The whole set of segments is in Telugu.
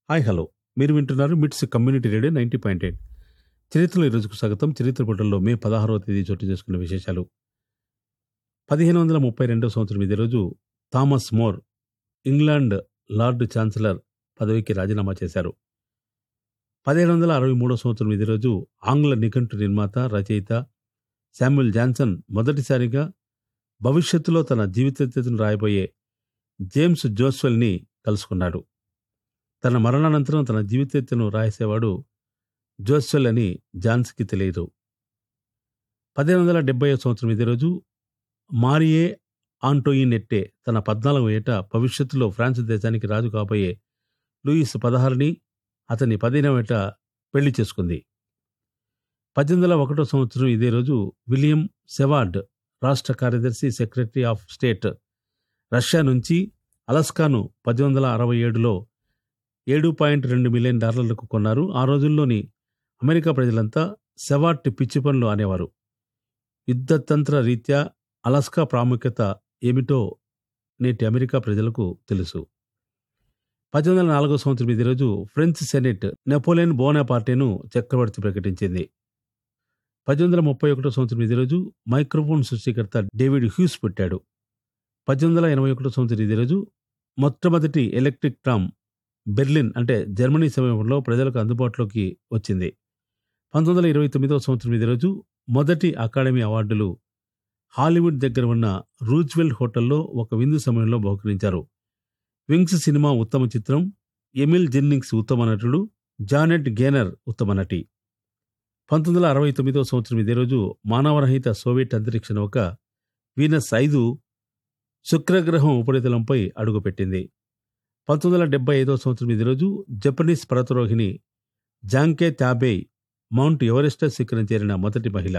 హాయ్ హలో మీరు వింటున్నారు MITS community radio ninety point eight చరిత్రలో ఈరోజుకు స్వాగతం చరిత్ర పుటల్లో మే పదహారవ తేదీ చోటు చేసుకున్న విశేషాలు పదిహేను వందల ముప్పై రెండవ సంవత్సరం ఇదే రోజు Thomas More England Lord Chancellor పదవికి రాజీనామా చేశారు పదిహేడు వందల అరవై మూడవ సంవత్సరం ఇదే రోజు ఆంగ్ల నిఘంటు నిర్మాత రచయిత శామ్యుల్ జాన్సన్ మొదటిసారిగా భవిష్యత్తులో తన జీవితచరిత్రను రాయబోయే జేమ్స్ జోస్వెల్ని కలుసుకున్నాడు తన మరణానంతరం తన జీవితచరిత్రను రాసేవాడు జోస్వెల్ అని జాన్స్కి తెలియదు పదిహేను వందల డెబ్బై సంవత్సరం ఇదే రోజు మారియే ఆంటోయినెట్టే తన పద్నాలుగు ఏట భవిష్యత్తులో ఫ్రాన్స్ దేశానికి రాజు కాబోయే లూయిస్ పదహారుని అతని పదిహేనవ ఏట పెళ్లి చేసుకుంది పద్దెనిమిది వందల ఒకటో సంవత్సరం ఇదే రోజు విలియం సెవార్డ్ రాష్ట్ర కార్యదర్శి సెక్రటరీ ఆఫ్ స్టేట్ రష్యా నుంచి అలస్కాను పద్దెనిమిది వందల అరవై ఏడులో ఏడు పాయింట్ రెండు మిలియన్ డాలర్లకు కొన్నారు ఆ రోజుల్లోని అమెరికా ప్రజలంతా సెవార్ట్ పిచ్చి పనులు అనేవారు యుద్ధతంత్ర రీత్యా అలస్కా ప్రాముఖ్యత ఏమిటో నేటి అమెరికా ప్రజలకు తెలుసు పద్దెనిమిది వందల నాలుగో సంవత్సరం ఇదే రోజు ఫ్రెంచ్ సెనెట్ నెపోలియన్ బోనాపార్టేను చక్రవర్తి ప్రకటించింది పద్దెనిమిది వందల ముప్పై ఒకటో సంవత్సరం ఇదే రోజు మైక్రోఫోన్ సృష్టికర్త డేవిడ్ హ్యూస్ పుట్టాడు పద్దెనిమిది వందల ఎనభై ఒకటో సంవత్సరం ఇదే రోజు మొట్టమొదటి ఎలక్ట్రిక్ ట్రామ్ బెర్లిన్ అంటే జర్మనీ సమయంలో ప్రజలకు అందుబాటులోకి వచ్చింది పంతొమ్మిది వందల ఇరవై తొమ్మిదవ సంవత్సరం ఇదే రోజు మొదటి అకాడమీ అవార్డులు హాలీవుడ్ దగ్గర ఉన్న రూజ్వెల్ట్ హోటల్లో ఒక విందు సమయంలో బహుకరించారు వింగ్స్ సినిమా ఉత్తమ చిత్రం ఎమిల్ జెన్నింగ్స్ ఉత్తమ నటుడు జానెట్ గేనర్ ఉత్తమ నటి పంతొమ్మిది వందల అరవై తొమ్మిదవ సంవత్సరం ఇదే రోజు మానవరహిత సోవియట్ అంతరిక్ష నౌక వీనస్ ఐదు శుక్రగ్రహం ఉపరితలంపై అడుగుపెట్టింది పంతొమ్మిది వందల డెబ్బై ఐదవ సంవత్సరం ఇదే రోజు జపనీస్ పర్వతారోహిణి జాంకే తాబేయ్ మౌంట్ ఎవరెస్ట్ శిఖరం చేరిన మొదటి మహిళ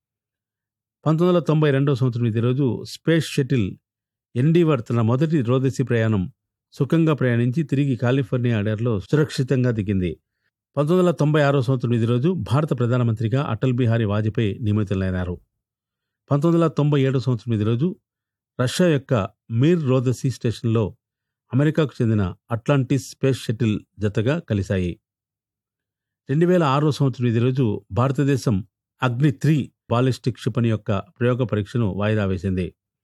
పంతొమ్మిది వందల తొంభై రెండవ సంవత్సరం ఇదే రోజు స్పేస్ షటిల్ ఎన్డీవర్ తన మొదటి రోదసి ప్రయాణం సుఖంగా ప్రయాణించి తిరిగి కాలిఫోర్నియా అడర్లో సురక్షితంగా దిగింది పంతొమ్మిది వందల తొంభై ఆరో సంవత్సరం ఇదే రోజు భారత ప్రధానమంత్రిగా అటల్ బిహారీ వాజ్పేయి నియమితులైనారు పంతొమ్మిది వందల తొంభై ఏడో సంవత్సరం ఇదే రోజు రష్యా యొక్క మీర్ రోదసి స్టేషన్లో అమెరికాకు చెందిన అట్లాంటిస్ స్పేస్ షటిల్ జతగా కలిశాయి రెండు వేల ఆరో సంవత్సరం ఇదే రోజు భారతదేశం అగ్ని త్రీ బాలిస్టిక్ క్షిపణి యొక్క ప్రయోగ పరీక్షను వాయిదా వేసింది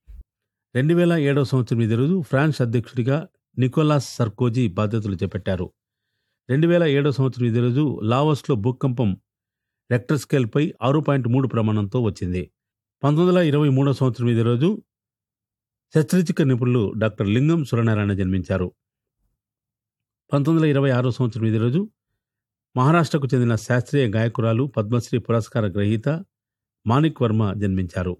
రెండు వేల ఏడో సంవత్సరం ఇదే రోజు ఫ్రాన్స్ అధ్యక్షుడిగా నికోలాస్ సర్కోజీ బాధ్యతలు చేపట్టారు రెండు వేల ఏడో సంవత్సరం ఇదే రోజు లావోస్లో భూకంపం రెక్టర్ స్కేల్పై ఆరు పాయింట్ మూడు ప్రమాణంతో వచ్చింది పంతొమ్మిది వందల ఇరవై మూడో సంవత్సరం ఇదే రోజు శస్త్రచిక నిపుణులు డాక్టర్ లింగం సురనారాయణ జన్మించారు పంతొమ్మిది వందల ఇరవై ఆరో సంవత్సరం ఇదే రోజు మహారాష్ట్రకు చెందిన శాస్త్రీయ గాయకురాలు పద్మశ్రీ పురస్కార గ్రహీత మాణిక్ వర్మ జన్మించారు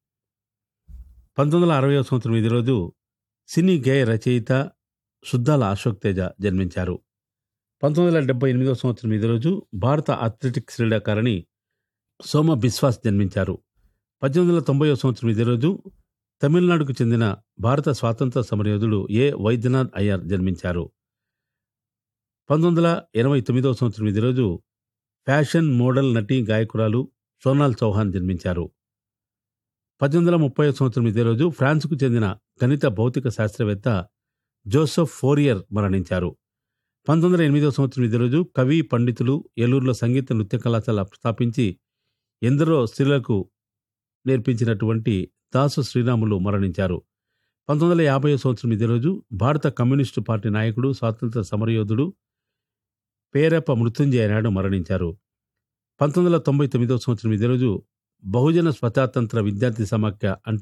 పంతొమ్మిది వందల అరవై సంవత్సరం ఇదే రోజు సినీ గేయ రచయిత సుద్దాల అశోక్ తేజ జన్మించారు పంతొమ్మిది వందల డెబ్బై ఎనిమిదవ సంవత్సరం ఇదే రోజు భారత అథ్లెటిక్స్ క్రీడాకారిణి సోమ బిస్వాస్ జన్మించారు పద్దెనిమిది వందల తొంభై సంవత్సరం ఇదే రోజు తమిళనాడుకు చెందిన భారత స్వాతంత్ర సమరయోధుడు ఏ వైద్యనాథ్ అయ్యర్ జన్మించారు పంతొమ్మిది వందల ఎనభై తొమ్మిదవ సంవత్సరం ఇదే రోజు ఫ్యాషన్ మోడల్ నటి గాయకురాలు సోనాల్ చౌహాన్ జన్మించారు పద్దెనిమిది వందల ముప్పై సంవత్సరం ఇదే రోజు ఫ్రాన్స్కు చెందిన గణిత భౌతిక శాస్త్రవేత్త జోసెఫ్ ఫోరియర్ మరణించారు పంతొమ్మిది వందల ఎనిమిదవ సంవత్సరం ఇదే రోజు కవి పండితులు ఏలూరులో సంగీత నృత్య కళాశాల స్థాపించి ఎందరో స్త్రీలకు నేర్పించినటువంటి దాసు శ్రీరాములు మరణించారు పంతొమ్మిది వందల యాభై సంవత్సరం ఇదే రోజు భారత కమ్యూనిస్టు పార్టీ నాయకుడు స్వాతంత్ర సమరయోధుడు పేరప్ప మృత్యుంజయ నాయుడు మరణించారు పంతొమ్మిది వందల తొంభై తొమ్మిదవ సంవత్సరం ఇదే రోజు బహుజన స్వతంత్ర విద్యార్థి సమాఖ్య అంటే